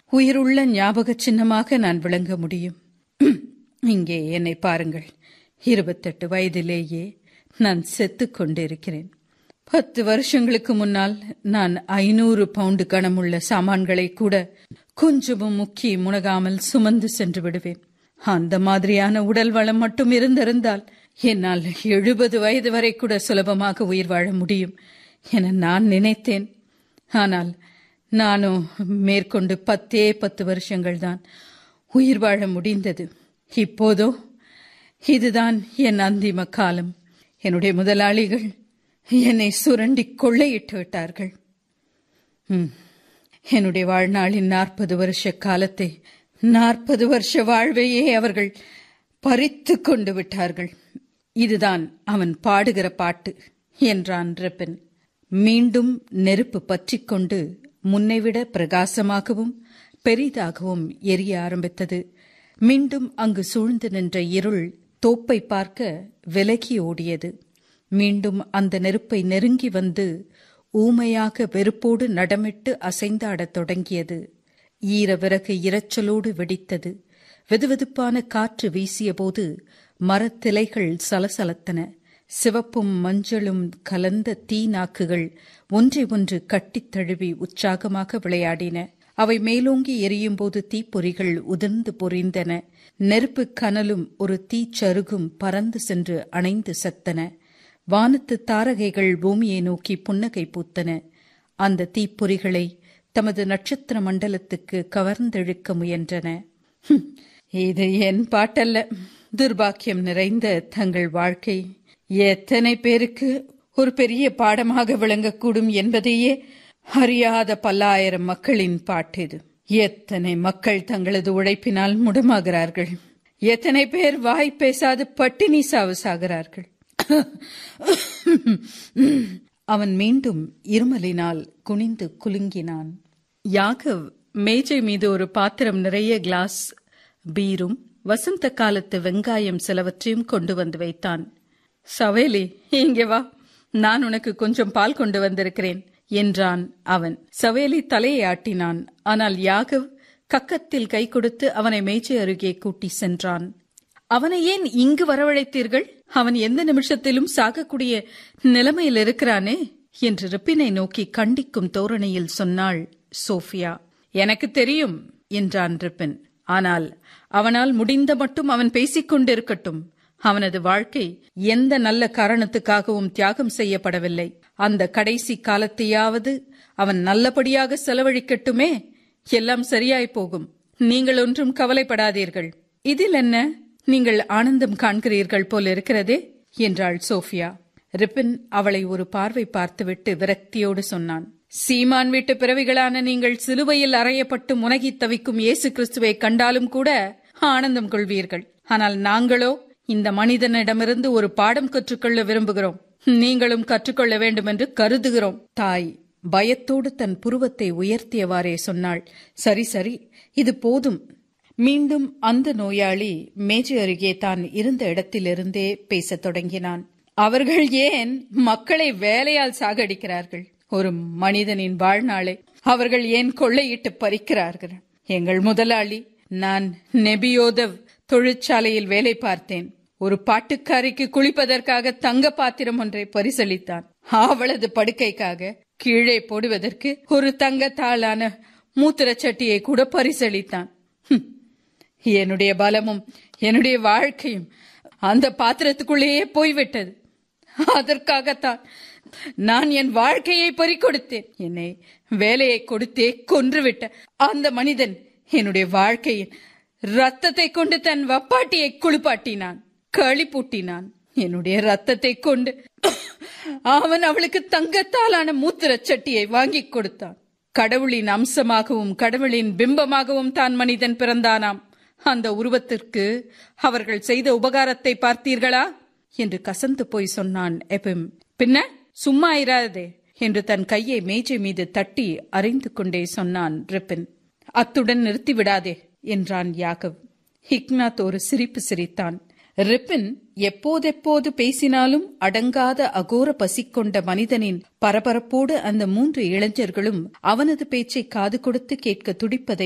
உயிருள்ள ஞாபக சின்னமாக நான் விளங்க முடியும் இங்கே என்னை பாருங்கள் இருபத்தெட்டு வயதிலேயே நான் செத்துக் கொண்டிருக்கிறேன் பத்து வருஷங்களுக்கு முன்னால் நான் ஐநூறு பவுண்டு கனமுள்ள சாமான்களை கூட கொஞ்சமும் முக்கி முனகாமல் சுமந்து சென்று விடுவேன் அந்த மாதிரியான உடல் வளம் மட்டும் இருந்திருந்தால் என்னால் எழுபது வயது வரை கூட சுலபமாக உயிர் வாழ முடியும் என நான் நினைத்தேன் ஆனால் நானும் மேற்கொண்டு பத்தே பத்து வருஷங்கள் தான் உயிர் வாழ முடிந்தது இப்போதோ இதுதான் என் அந்திம காலம் என்னுடைய முதலாளிகள் என்னை சுரண்டி கொள்ளையிட்டு விட்டார்கள் ம். என்னுடைய வாழ்நாளின் நாற்பது வருஷ காலத்தை நாற்பது வருஷ வாழ்வையே அவர்கள் பறித்து கொண்டு விட்டார்கள் இதுதான் அவன் பாடுகிற பாட்டு என்றான் ரிப்பன் மீண்டும் நெருப்பு பற்றிக் கொண்டு முன்னைவிட பிரகாசமாகவும் பெரிதாகவும் எரிய ஆரம்பித்தது மீண்டும் அங்கு சூழ்ந்து நின்ற இருள் தோப்பை பார்க்க விலகி ஓடியது மீண்டும் அந்த நெருப்பை நெருங்கி வந்து ஊமையாக வெறுப்போடு நடமிட்டு அசைந்தாடத் தொடங்கியது ஈர விறகு இரைச்சலோடு வெடித்தது வெதுவெதுப்பான காற்று வீசியபோது மரத்திலைகள் சலசலத்தன சிவப்பும் மஞ்சளும் கலந்த தீ நாக்குகள் ஒன்றை ஒன்று கட்டித் தழுவி உற்சாகமாக விளையாடின அவை மேலோங்கி எரியும்போது தீப்பொறிகள் உதிர்ந்து பொறிந்தன நெருப்பு கனலும் ஒரு தீச்சருகும் பறந்து சென்று அணைந்து செத்தன வானத்து தாரகைகள் பூமியை நோக்கி புன்னகை பூத்தன அந்த தீப்பொறிகளை தமது நட்சத்திர மண்டலத்துக்கு கவர்ந்தெழுக்க முயன்றன "ஹும், இது என் பாட்டல்ல துர்பாக்கியம் நிறைந்த தங்கள் வாழ்க்கை எத்தனை பேருக்கு ஒரு பெரிய பாடமாக விளங்கக்கூடும் என்பதையே அறியாத பல்லாயிரம் மக்களின் பாட்டு இது எத்தனை மக்கள் தங்களது உழைப்பினால் முடமாகிறார்கள் எத்தனை பேர் வாய் பேசாது பட்டினி சாவு சாகிறார்கள் அவன் மீண்டும் இருமலினால் குனிந்து குலுங்கினான் யாகவ் மேஜை மீது ஒரு பாத்திரம் நிறைய கிளாஸ் பீரும் வசந்த காலத்து வெங்காயம் சிலவற்றையும் கொண்டு வந்து வைத்தான் சவேலி இங்கே வா நான் உனக்கு கொஞ்சம் பால் கொண்டு வந்திருக்கிறேன் என்றான் அவன் சவேலி தலையை ஆட்டினான் ஆனால் யாகவ் கக்கத்தில் கை கொடுத்து அவனை மேஜை அருகே கூட்டி சென்றான் அவனை ஏன் இங்கு வரவழைத்தீர்கள் அவன் எந்த நிமிஷத்திலும் சாகக்கூடிய நிலைமையில் இருக்கிறானே என்று ரிப்பினை நோக்கி கண்டிக்கும் தோரணையில் சொன்னாள் சோஃபியா எனக்கு தெரியும் என்றான் ரிப்பின் ஆனால் அவனால் முடிந்த மட்டும் அவன் பேசிக் கொண்டிருக்கட்டும் அவனது வாழ்க்கை எந்த நல்ல காரணத்துக்காகவும் தியாகம் செய்யப்படவில்லை அந்த கடைசி காலத்தையாவது அவன் நல்லபடியாக செலவழிக்கட்டுமே எல்லாம் சரியாய் போகும் நீங்கள் ஒன்றும் கவலைப்படாதீர்கள் இதில் என்ன நீங்கள் ஆனந்தம் காண்கிறீர்கள் போல் இருக்கிறதே என்றாள் சோஃபியா ரிப்பின் அவளை ஒரு பார்வை பார்த்துவிட்டு விரக்தியோடு சொன்னான் சீமான் வீட்டு பிறவிகளான நீங்கள் சிலுவையில் அறையப்பட்டு முனகித் தவிக்கும் இயேசு கிறிஸ்துவை கண்டாலும் கூட ஆனந்தம் கொள்வீர்கள் ஆனால் நாங்களோ இந்த மனிதனிடமிருந்து ஒரு பாடம் கற்றுக்கொள்ள விரும்புகிறோம் நீங்களும் கற்றுக்கொள்ள வேண்டும் என்று கருதுகிறோம் தாய் பயத்தோடு தன் புருவத்தை உயர்த்தியவாறே சொன்னாள் சரி சரி இது போதும் மீண்டும் அந்த நோயாளி மேஜை அருகே தான் இருந்த இடத்திலிருந்தே பேசத் தொடங்கினான் அவர்கள் ஏன் மக்களை வேலையால் சாகடிக்கிறார்கள் ஒரு மனிதனின் வாழ்நாளை அவர்கள் ஏன் கொள்ளையிட்டு பறிக்கிறார்கள் எங்கள் முதலாளி நான் நெபியோதவ் தொழிற்சாலையில் வேலை பார்த்தேன் ஒரு பாட்டுக்காரிக்கு குளிப்பதற்காக தங்க பாத்திரம் ஒன்றை பரிசளித்தான் அவளது படுக்கைக்காக கீழே போடுவதற்கு ஒரு தங்கத்தாளான மூத்திரச் சட்டியை கூட பரிசளித்தான் ஹும். என்னுடைய பலமும் என்னுடைய வாழ்க்கையும் அந்த பாத்திரத்துக்குள்ளேயே போய்விட்டது அதற்காகத்தான் நான் என் வாழ்க்கையை பறிக்கொடுத்தேன் என்னை வேலையை கொடுத்தே கொன்றுவிட்ட அந்த மனிதன் என்னுடைய வாழ்க்கையின் ரத்தத்தை கொண்டு தன் வப்பாட்டியை குளிப்பாட்டினான் களிப்பூட்டினான் என்னுடைய ரத்தத்தை கொண்டு அவன் அவளுக்கு தங்கத்தாலான மூத்திரச் சட்டியை வாங்கிக் கொடுத்தான் கடவுளின் அம்சமாகவும் கடவுளின் பிம்பமாகவும் தான் மனிதன் பிறந்தானாம் அந்த உருவத்திற்கு அவர்கள் செய்த உபகாரத்தை பார்த்தீர்களா என்று கசந்து போய் சொன்னான் எபிம் பின்ன சும்மா இராதே என்று தன் கையை மேஜை மீது தட்டி அறிந்து கொண்டே சொன்னான் ரிப்பின் அத்துடன் நிறுத்திவிடாதே என்றான் யாகவ் ஹிக்னாத் ஒரு சிரிப்பு சிரித்தான் ரிப்பின் எப்போதெப்போது பேசினாலும் அடங்காத அகோர பசி கொண்ட மனிதனின் பரபரப்போடு அந்த மூன்று இளைஞர்களும் அவனது பேச்சை காது கொடுத்து கேட்க துடிப்பதை